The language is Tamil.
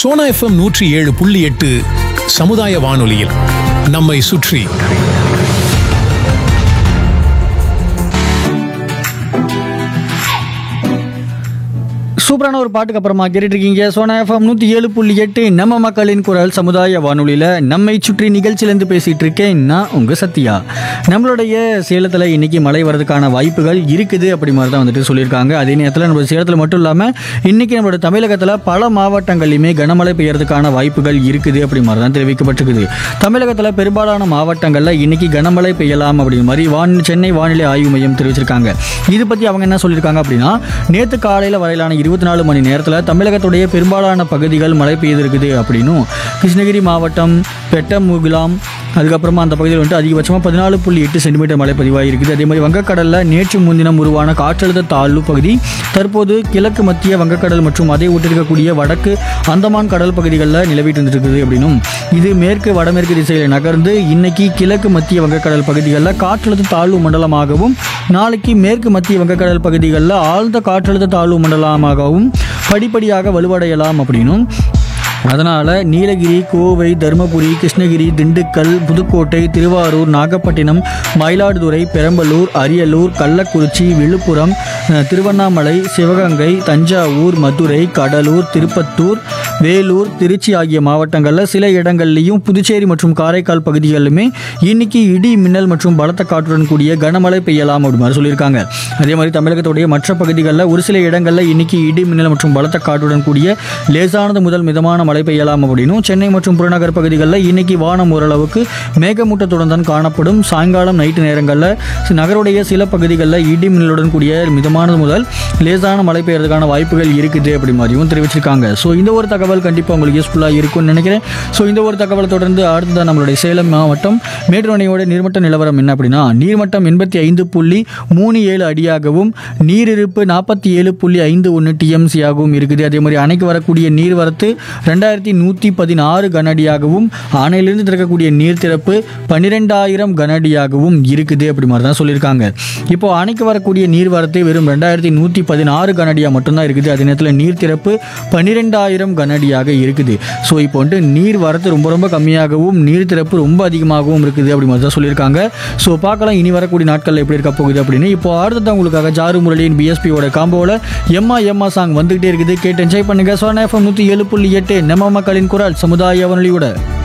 சோனா எஃப்எம் நூற்றி ஏழு புள்ளி எட்டு சமுதாய வானொலியில் நம்மை சுற்றி சூப்பரான ஒரு பாட்டுக்கு அப்புறமா கேட்டுட்டு இருக்கீங்க சோனா எஃப்எம் நூற்றி ஏழு புள்ளி எட்டு நம்ம மக்களின் குரல் சமுதாய வானொலியில் நம்மை சுற்றி நிகழ்ச்சியிலேருந்து பேசிகிட்டு இருக்கேன் நான் உங்கள் சத்யா நம்மளுடைய சேலத்தில் இன்னைக்கு மழை வரதுக்கான வாய்ப்புகள் இருக்குது அப்படி மாதிரி தான் வந்துட்டு சொல்லியிருக்காங்க அதே நேரத்தில் நம்ம சேலத்தில் மட்டும் இல்லாமல் இன்னைக்கு நம்மளோட தமிழகத்தில் பல மாவட்டங்கள்லையுமே கனமழை பெய்யறதுக்கான வாய்ப்புகள் இருக்குது அப்படி மாதிரி தான் தெரிவிக்கப்பட்டிருக்குது தமிழகத்தில் பெரும்பாலான மாவட்டங்களில் இன்னைக்கு கனமழை பெய்யலாம் அப்படிங்கிற மாதிரி வான் சென்னை வானிலை ஆய்வு மையம் தெரிவிச்சிருக்காங்க இது பற்றி அவங்க என்ன சொல்லியிருக்காங்க அப்படின்னா நேற்று காலையில் வரையிலான இருபத்தி நாலு மணி நேரத்தில் தமிழகத்துடைய பெரும்பாலான பகுதிகள் மழை பெய்திருக்குது அப்படின்னும் கிருஷ்ணகிரி மாவட்டம் பெட்டமுகிலாம் அதுக்கப்புறமா அந்த பகுதியில் வந்துட்டு அதிகபட்சமாக பதினாலு புள்ளி எட்டு சென்டிமீட்டர் மழை பதிவாகிருக்குது அதே மாதிரி வங்கக்கடலில் நேற்று முன்தினம் உருவான காற்றழுத்த தாழ்வு பகுதி தற்போது கிழக்கு மத்திய வங்கக்கடல் மற்றும் அதை ஒட்டிருக்கக்கூடிய வடக்கு அந்தமான் கடல் பகுதிகளில் நிலவிட்டு இருந்திருக்குது அப்படின்னும் இது மேற்கு வடமேற்கு திசையில் நகர்ந்து இன்னைக்கு கிழக்கு மத்திய வங்கக்கடல் பகுதிகளில் காற்றழுத்த தாழ்வு மண்டலமாகவும் நாளைக்கு மேற்கு மத்திய வங்கக்கடல் பகுதிகளில் ஆழ்ந்த காற்றழுத்த தாழ்வு மண்டலமாகவும் படிப்படியாக வலுவடையலாம் அப்படின்னும் அதனால் நீலகிரி கோவை தருமபுரி கிருஷ்ணகிரி திண்டுக்கல் புதுக்கோட்டை திருவாரூர் நாகப்பட்டினம் மயிலாடுதுறை பெரம்பலூர் அரியலூர் கள்ளக்குறிச்சி விழுப்புரம் அஹ், திருவண்ணாமலை சிவகங்கை தஞ்சாவூர் மதுரை கடலூர் திருப்பத்தூர் வேலூர் திருச்சி ஆகிய மாவட்டங்களில் சில இடங்கள்லையும் புதுச்சேரி மற்றும் காரைக்கால் பகுதிகளிலுமே இன்னைக்கு இடி மின்னல் மற்றும் பலத்த காற்றுடன் கூடிய கனமழை பெய்யலாம் அப்படி மாதிரி சொல்லியிருக்காங்க அதே மாதிரி தமிழகத்துடைய மற்ற பகுதிகளில் ஒரு சில இடங்களில் இன்னைக்கு இடி மின்னல் மற்றும் பலத்த காற்றுடன் கூடிய லேசானது முதல் மிதமான மழை பெய்யலாம் அப்படின்னும் சென்னை மற்றும் புறநகர் பகுதிகளில் இன்னைக்கு வானம் ஓரளவுக்கு மேகமூட்டத்துடன் தான் காணப்படும் சாயங்காலம் நைட்டு நேரங்களில் நகருடைய சில பகுதிகளில் இடி மின்னலுடன் கூடிய மிதமானது முதல் லேசான மழை பெய்யறதுக்கான வாய்ப்புகள் இருக்குது அப்படி மாதிரியும் தெரிவிச்சிருக்காங்க ஸோ இந்த ஒரு தகவல் கண்டிப்பாக உங்களுக்கு யூஸ்ஃபுல்லாக இருக்கும்னு நினைக்கிறேன் ஸோ இந்த ஒரு தகவலை தொடர்ந்து அடுத்ததான் நம்மளுடைய சேலம் மாவட்டம் மேட்டுவணையோட நீர்மட்ட நிலவரம் என்ன அப்படின்னா நீர்மட்டம் எண்பத்தி ஐந்து புள்ளி மூணு ஏழு அடியாகவும் நீரிருப்பு நாற்பத்தி ஏழு புள்ளி ஐந்து ஒன்று டிஎம்சியாகவும் இருக்குது அதே மாதிரி அணைக்கு வரக்கூடிய நீர்வரத்து ரெண்டாயிரத்தி நூற்றி பதினாறு கனஅடியாகவும் அணையிலிருந்து திறக்கக்கூடிய நீர் திறப்பு பன்னிரெண்டாயிரம் கனஅடியாகவும் இருக்குது அப்படி மாதிரி தான் சொல்லியிருக்காங்க இப்போ அணைக்கு வரக்கூடிய நீர்வரத்து வெறும் ரெண்டாயிரத்தி நூற்றி பதினாறு கனஅடியாக மட்டும்தான் இருக்குது அதே நேரத்தில் நீர் திறப்பு பன்னிரெண்டாயிரம் கனஅடியாக இருக்குது ஸோ இப்போ வந்துட்டு நீர் வரத்து ரொம்ப ரொம்ப கம்மியாகவும் நீர் திறப்பு ரொம்ப அதிகமாகவும் இருக்குது அப்படி மாதிரி தான் சொல்லியிருக்காங்க ஸோ பார்க்கலாம் இனி வரக்கூடிய நாட்களில் எப்படி இருக்க போகுது அப்படின்னு இப்போ அடுத்ததான் உங்களுக்காக ஜாரு முரளியின் பிஎஸ்பியோட காம்போவில் எம்மா எம்மா சாங் வந்துகிட்டே இருக்குது கேட்டு என்ஜாய் பண்ணுங்க சோனா எஃப்எம் நூற்றி ஏழு புள்ளி எட்டு நம்ம மக்களின் குரல் சமுதாய வானொலியோட